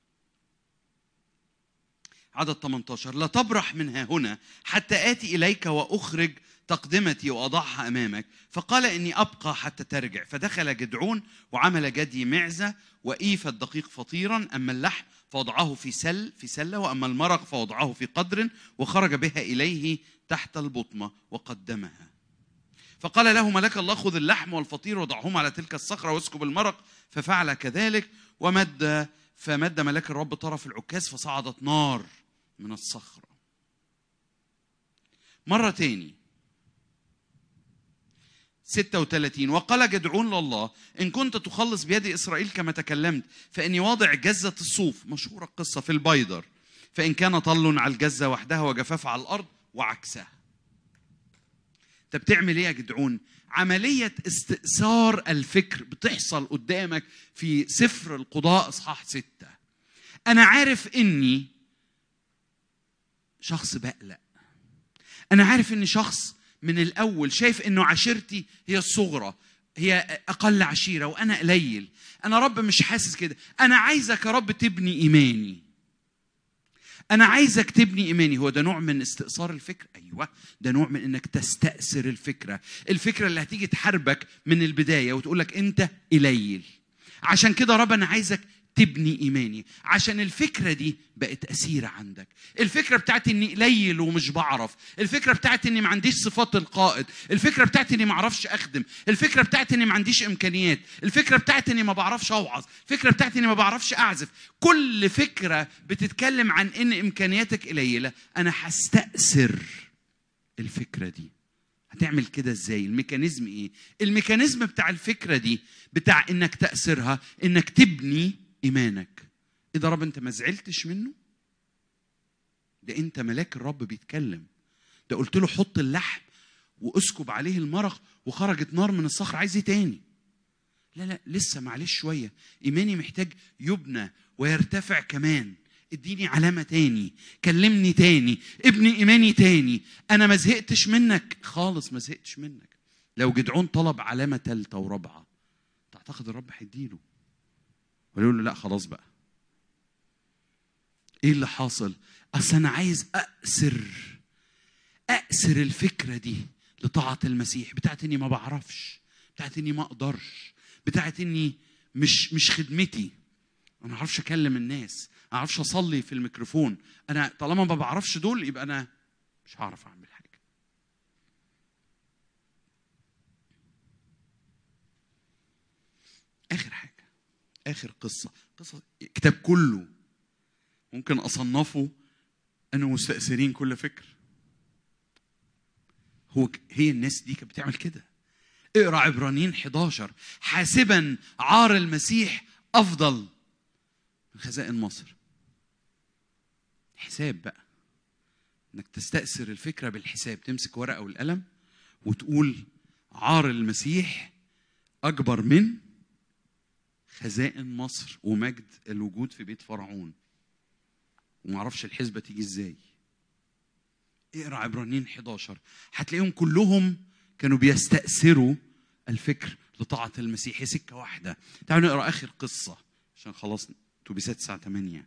عدد 18 لا تبرح منها هنا حتى آتي إليك وأخرج تقدمتي وأضعها أمامك فقال إني أبقى حتى ترجع فدخل جدعون وعمل جدي معزة وإيفة دقيق فطيرا أما اللحم فوضعه في سل في سلة وأما المرق فوضعه في قدر وخرج بها إليه تحت البطمة وقدمها فقال له ملك الله خذ اللحم والفطير وضعهما على تلك الصخرة واسكب المرق ففعل كذلك ومد فمد ملاك الرب طرف العكاز فصعدت نار من الصخرة مرة تاني 36 وقال جدعون لله إن كنت تخلص بيد إسرائيل كما تكلمت فإني واضع جزة الصوف مشهورة القصة في البيدر فإن كان طل على الجزة وحدها وجفاف على الأرض وعكسها انت بتعمل ايه يا جدعون عملية استئثار الفكر بتحصل قدامك في سفر القضاء اصحاح ستة انا عارف اني شخص بقلق انا عارف اني شخص من الاول شايف انه عشيرتي هي الصغرى هي اقل عشيره وانا قليل انا رب مش حاسس كده انا عايزك يا رب تبني ايماني انا عايزك تبني ايماني هو ده نوع من استئثار الفكر ايوه ده نوع من انك تستأثر الفكره الفكره اللي هتيجي تحاربك من البدايه وتقول لك انت قليل عشان كده يا رب انا عايزك تبني ايماني عشان الفكره دي بقت اسيره عندك الفكره بتاعت اني قليل ومش بعرف الفكره بتاعت اني ما عنديش صفات القائد الفكره بتاعت اني ما اعرفش اخدم الفكره بتاعت اني ما عنديش امكانيات الفكره بتاعت اني ما بعرفش اوعظ الفكره بتاعت اني ما بعرفش اعزف كل فكره بتتكلم عن ان امكانياتك قليله انا هستأثر الفكره دي هتعمل كده ازاي الميكانيزم ايه الميكانيزم بتاع الفكره دي بتاع انك تأثرها انك تبني ايمانك ايه ده رب انت ما زعلتش منه ده انت ملاك الرب بيتكلم ده قلت له حط اللحم واسكب عليه المرق وخرجت نار من الصخر عايز ايه تاني لا لا لسه معلش شويه ايماني محتاج يبنى ويرتفع كمان اديني علامه تاني كلمني تاني ابني ايماني تاني انا ما زهقتش منك خالص ما زهقتش منك لو جدعون طلب علامه ثالثه ورابعه تعتقد الرب هيديله ولا يقول له لا خلاص بقى ايه اللي حاصل اصل انا عايز اأسر أأسر الفكرة دي لطاعة المسيح بتاعت اني ما بعرفش بتاعت اني ما اقدرش بتاعت اني مش مش خدمتي انا ما اعرفش اكلم الناس ما اعرفش اصلي في الميكروفون انا طالما ما بعرفش دول يبقى انا مش هعرف اعمل حاجه اخر حاجه اخر قصه قصه الكتاب كله ممكن اصنفه انه مستأثرين كل فكر هو ك- هي الناس دي كانت بتعمل كده اقرا عبرانيين 11 حاسبا عار المسيح افضل من خزائن مصر حساب بقى انك تستأثر الفكره بالحساب تمسك ورقه والقلم وتقول عار المسيح اكبر من خزائن مصر ومجد الوجود في بيت فرعون وما اعرفش الحسبه تيجي ازاي اقرا عبرانيين 11 هتلاقيهم كلهم كانوا بيستأثروا الفكر لطاعة المسيح هي سكة واحدة تعالوا نقرا آخر قصة عشان خلاص توبيسات الساعة 8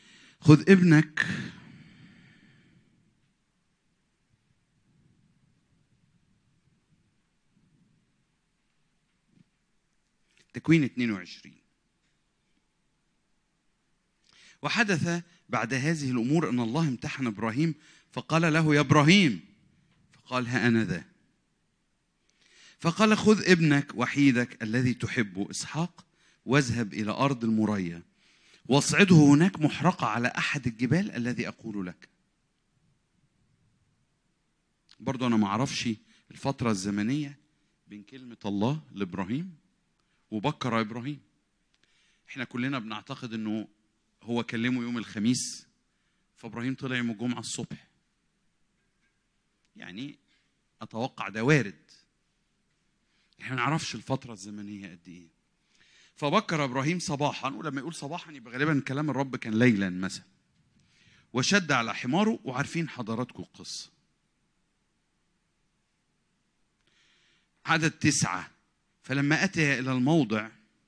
خذ ابنك تكوين 22 وحدث بعد هذه الامور ان الله امتحن ابراهيم فقال له يا ابراهيم فقال ها انا ذا فقال خذ ابنك وحيدك الذي تحبه اسحاق واذهب الى ارض المريا واصعده هناك محرقه على احد الجبال الذي اقول لك برضو انا ما اعرفش الفتره الزمنيه بين كلمه الله لابراهيم وبكر ابراهيم احنا كلنا بنعتقد انه هو كلمه يوم الخميس فابراهيم طلع يوم الجمعه الصبح يعني اتوقع ده وارد احنا ما نعرفش الفتره الزمنيه قد ايه فبكر ابراهيم صباحا ولما يقول صباحا يبقى غالبا كلام الرب كان ليلا مثلا وشد على حماره وعارفين حضراتكم القصه عدد تسعه فلما اتى الى الموضع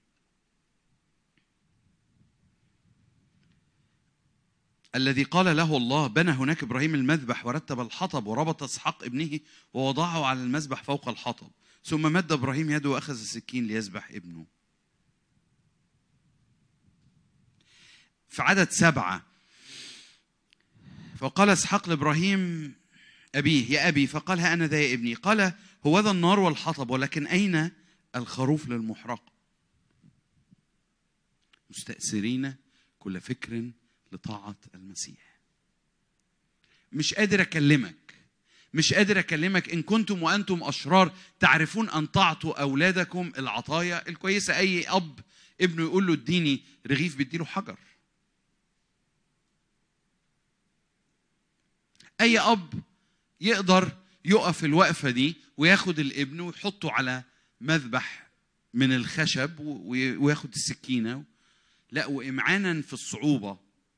الذي قال له الله بنى هناك ابراهيم المذبح ورتب الحطب وربط اسحاق ابنه ووضعه على المذبح فوق الحطب ثم مد ابراهيم يده واخذ السكين ليذبح ابنه في عدد سبعه فقال اسحاق لابراهيم ابيه يا ابي فقال ها انا ذا يا ابني قال هو ذا النار والحطب ولكن اين الخروف للمحرقه مستأثرين كل فكر لطاعة المسيح مش قادر أكلمك مش قادر أكلمك إن كنتم وأنتم أشرار تعرفون أن تعطوا أولادكم العطايا الكويسة أي أب ابنه يقول له اديني رغيف بيديله حجر أي أب يقدر يقف الوقفة دي وياخد الابن ويحطه على مذبح من الخشب و- وياخد السكينة لا وإمعانا في الصعوبة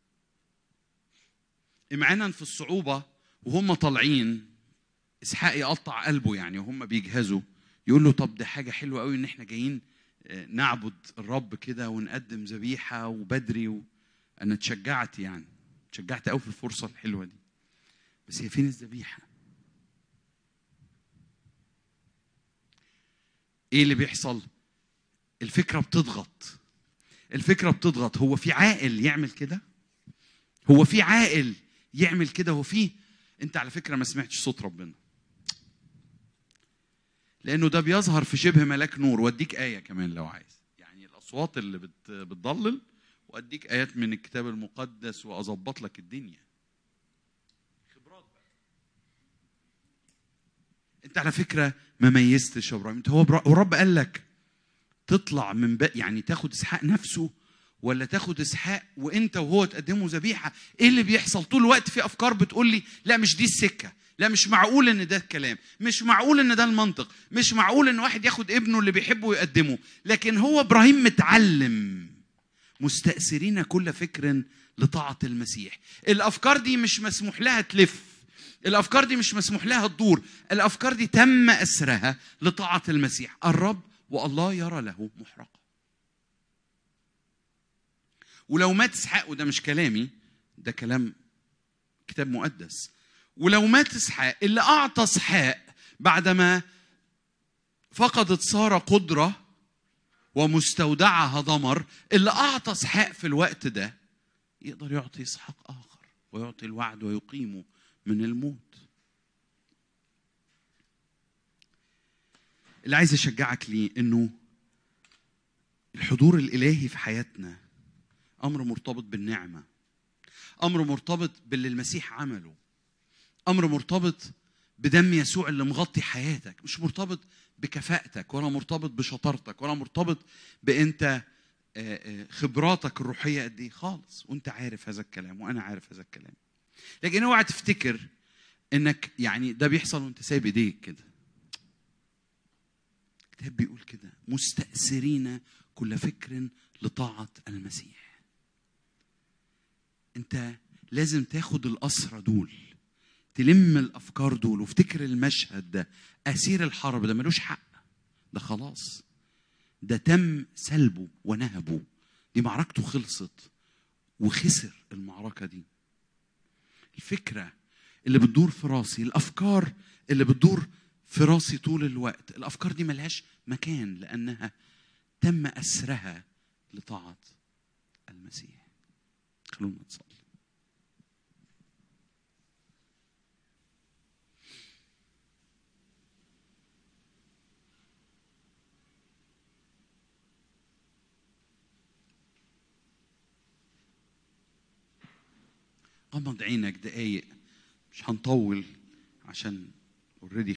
إمعانا في الصعوبة وهم طالعين إسحاق يقطع قلبه يعني وهم بيجهزوا يقول له طب ده حاجة حلوة قوي إن إحنا جايين آه، نعبد الرب كده ونقدم ذبيحة وبدري و... أنا اتشجعت يعني اتشجعت قوي في الفرصة الحلوة دي بس هي فين الذبيحة؟ إيه اللي بيحصل؟ الفكرة بتضغط الفكرة بتضغط هو في عاقل يعمل كده؟ هو في عاقل يعمل كده هو في انت على فكره ما سمعتش صوت ربنا لانه ده بيظهر في شبه ملاك نور واديك ايه كمان لو عايز يعني الاصوات اللي بت بتضلل واديك ايات من الكتاب المقدس واظبط لك الدنيا خبرات بقى انت على فكره ما ميزتش يا ابراهيم انت هو برا- والرب قال لك تطلع من بقى يعني تاخد اسحاق نفسه ولا تاخد اسحاق وانت وهو تقدموا ذبيحه ايه اللي بيحصل طول الوقت في افكار بتقول لي لا مش دي السكه لا مش معقول ان ده الكلام مش معقول ان ده المنطق مش معقول ان واحد ياخد ابنه اللي بيحبه ويقدمه لكن هو ابراهيم متعلم مستأثرين كل فكر لطاعة المسيح الأفكار دي مش مسموح لها تلف الأفكار دي مش مسموح لها تدور الأفكار دي تم أسرها لطاعة المسيح الرب والله يرى له محرقة ولو مات اسحاق وده مش كلامي ده كلام كتاب مقدس ولو مات اسحاق اللي اعطى اسحاق بعدما فقدت ساره قدره ومستودعها ضمر اللي اعطى اسحاق في الوقت ده يقدر يعطي اسحاق اخر ويعطي الوعد ويقيمه من الموت اللي عايز اشجعك ليه انه الحضور الالهي في حياتنا امر مرتبط بالنعمه امر مرتبط باللي المسيح عمله امر مرتبط بدم يسوع اللي مغطي حياتك مش مرتبط بكفاءتك ولا مرتبط بشطارتك ولا مرتبط بانت آه، آه، خبراتك الروحيه قد ايه خالص وانت عارف هذا الكلام وانا عارف هذا الكلام لكن اوعى تفتكر انك يعني ده بيحصل وانت سايب ايديك كده الكتاب بيقول كده مستأثرين كل فكر لطاعة المسيح انت لازم تاخد الأسرة دول تلم الأفكار دول وافتكر المشهد ده أسير الحرب ده ملوش حق ده خلاص ده تم سلبه ونهبه دي معركته خلصت وخسر المعركة دي الفكرة اللي بتدور في راسي الأفكار اللي بتدور في راسي طول الوقت الأفكار دي ملهاش مكان لأنها تم أسرها لطاعة المسيح خلونا نصلي غمض عينك دقايق مش هنطول عشان اوريدي